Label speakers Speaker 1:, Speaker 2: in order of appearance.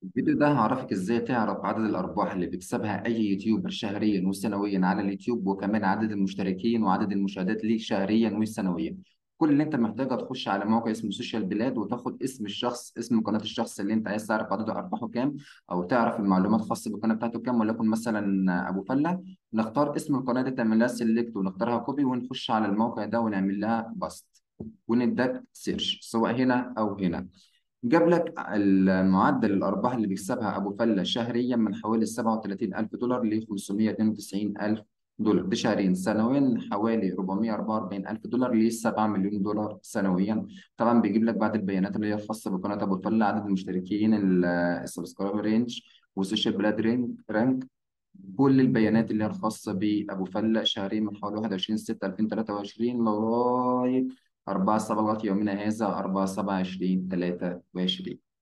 Speaker 1: الفيديو ده هعرفك ازاي تعرف عدد الارباح اللي بيكسبها اي يوتيوبر شهريا وسنويا على اليوتيوب وكمان عدد المشتركين وعدد المشاهدات ليه شهريا وسنويا كل اللي انت محتاجه تخش على موقع اسمه سوشيال بلاد وتاخد اسم الشخص اسم قناه الشخص اللي انت عايز تعرف عدد ارباحه كام او تعرف المعلومات الخاصه بالقناه بتاعته كام وليكن مثلا ابو فله نختار اسم القناه دي تعمل لها سيلكت ونختارها كوبي ونخش على الموقع ده ونعمل لها باست وندك سيرش سواء هنا او هنا جاب لك المعدل الأرباح اللي بيكسبها أبو فلة شهريا من حوالي 37 ألف دولار ل 592 ألف دولار ده شهريا سنويا حوالي 444 ألف دولار ل 7 مليون دولار سنويا طبعا بيجيب لك بعض البيانات اللي هي الخاصة بقناة أبو فلة عدد المشتركين السبسكرايبر رينج والسوشيال بلاد رينج رانك كل البيانات اللي هي الخاصة بأبو فلة شهريا من حوالي 21 6 2023 لغاية 4 7 لغاية يومنا هذا 4 7 20 23